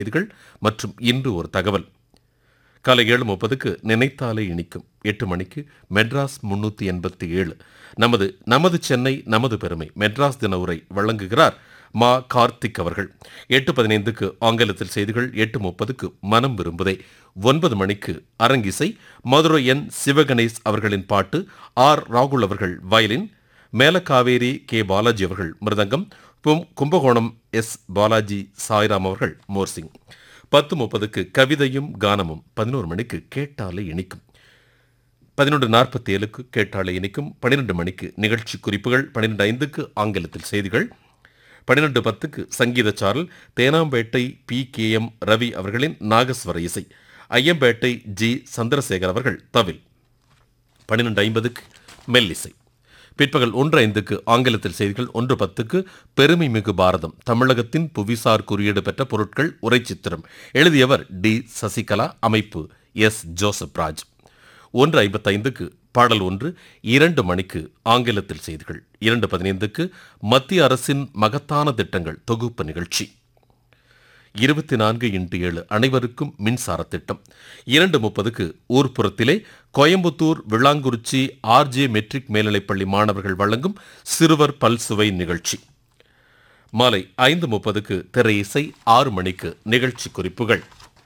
செய்திகள் மற்றும் இன்று ஒரு தகவல் காலை ஏழு முப்பதுக்கு நினைத்தாலே இனிக்கும் எட்டு மணிக்கு மெட்ராஸ் முன்னூற்றி எண்பத்தி ஏழு நமது நமது சென்னை நமது பெருமை மெட்ராஸ் தின உரை வழங்குகிறார் மா கார்த்திக் அவர்கள் எட்டு பதினைந்துக்கு ஆங்கிலத்தில் செய்திகள் எட்டு முப்பதுக்கு மனம் விரும்புதே ஒன்பது மணிக்கு அரங்கிசை மதுரை என் சிவகணேஷ் அவர்களின் பாட்டு ஆர் ராகுல் அவர்கள் வயலின் மேலக்காவேரி கே பாலாஜி அவர்கள் மிருதங்கம் கும்- கும்பகோணம் எஸ் பாலாஜி சாய்ராம் அவர்கள் மோர்சிங் பத்து முப்பதுக்கு கவிதையும் கானமும் பதினோரு மணிக்கு கேட்டாலே இனிக்கும் பதினொன்று நாற்பத்தி ஏழுக்கு கேட்டாலே இனிக்கும் பன்னிரெண்டு மணிக்கு நிகழ்ச்சி குறிப்புகள் பன்னிரெண்டு ஐந்துக்கு ஆங்கிலத்தில் செய்திகள் பன்னிரெண்டு பத்துக்கு சங்கீத சாரல் Teynampet P K M Ravi அவர்களின் நாகஸ்வர இசை ஐயம்பேட்டை ஜி சந்திரசேகர் அவர்கள் தவில் பன்னிரெண்டு ஐம்பதுக்கு மெல்லிசை பிற்பகல் ஒன்று ஐந்துக்கு ஆங்கிலத்தில் செய்திகள் ஒன்று பத்துக்கு பெருமை மிகு பாரதம் தமிழகத்தின் புவிசார் குறியீடு பெற்ற பொருட்கள் உரைச்சித்திரம் எழுதியவர் டி சசிகலா அமைப்பு எஸ் ஜோசப் ராஜ் ஒன்று ஐம்பத்தைந்துக்கு பாடல் ஒன்று இரண்டு மணிக்கு ஆங்கிலத்தில் செய்திகள் இரண்டு பதினைந்துக்கு மத்திய அரசின் மகத்தான திட்டங்கள் தொகுப்பு நிகழ்ச்சி இருபத்தி நான்கு இன்ட்டு ஏழு அனைவருக்கும் மின்சார திட்டம் இரண்டு முப்பதுக்கு ஊர்ப்புறத்திலே கோயம்புத்தூர் விளாங்குறிச்சி ஆர்ஜே மெட்ரிக் மேல்நிலைப்பள்ளி மாணவர்கள் வழங்கும் சிறுவர் பல்சுவை நிகழ்ச்சி மாலை ஐந்து முப்பதுக்கு திரை இசை ஆறு மணிக்கு நிகழ்ச்சி குறிப்புகள்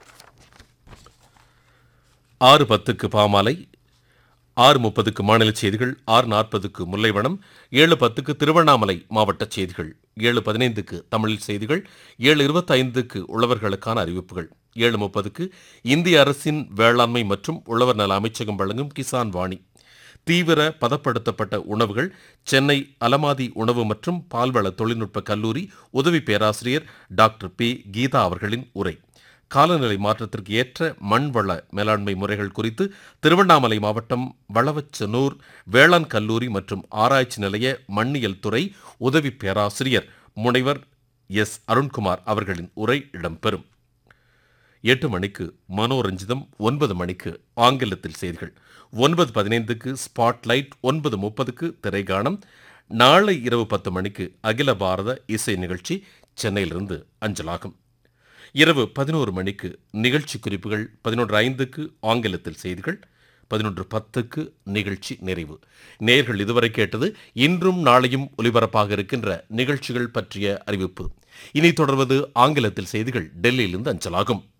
ஆறு பத்துக்கு பாமாலை ஆறு முப்பதுக்கு மாநில செய்திகள் ஆறு நாற்பதுக்கு முல்லைவனம் ஏழு பத்துக்கு திருவண்ணாமலை மாவட்ட செய்திகள் ஏழு பதினைந்துக்கு தமிழில் செய்திகள் ஏழு இருபத்தைந்துக்கு உழவர்களுக்கான அறிவிப்புகள் ஏழு முப்பதுக்கு இந்திய அரசின் வேளாண்மை மற்றும் உழவர் நல அமைச்சகம் வழங்கும் கிசான் வாணி தீவிர பதப்படுத்தப்பட்ட உணவுகள் சென்னை அலமாதி உணவு மற்றும் பால்வள தொழில்நுட்ப கல்லூரி உதவி பேராசிரியர் டாக்டர் பி கீதா அவர்களின் உரை காலநிலை மாற்றத்திற்கு ஏற்ற மண்வள மேலாண்மை முறைகள் குறித்து திருவண்ணாமலை மாவட்டம் வளவச்சனூர் வேளாண் கல்லூரி மற்றும் ஆராய்ச்சி நிலைய மண்ணியல் துறை உதவி பேராசிரியர் முனைவர் எஸ் அருண்குமார் அவர்களின் உரை இடம்பெறும் எட்டு மணிக்கு மனோரஞ்சிதம் ஒன்பது மணிக்கு ஆங்கிலத்தில் செய்திகள் ஒன்பது பதினைந்துக்கு ஸ்பாட்லைட் ஒன்பது முப்பதுக்கு திரைகாணம் நாளை இரவு பத்து மணிக்கு அகில பாரத இசை நிகழ்ச்சி சென்னையிலிருந்து அஞ்சலாகும் இரவு பதினோரு மணிக்கு நிகழ்ச்சி குறிப்புகள் பதினொன்று ஐந்துக்கு ஆங்கிலத்தில் செய்திகள் பதினொன்று பத்துக்கு நிகழ்ச்சி நிறைவு நேர்கள் இதுவரை கேட்டது இன்றும் நாளையும் ஒலிபரப்பாக இருக்கின்ற நிகழ்ச்சிகள் பற்றிய அறிவிப்பு இனி தொடர்வது ஆங்கிலத்தில் செய்திகள் டெல்லியிலிருந்து அஞ்சலாகும்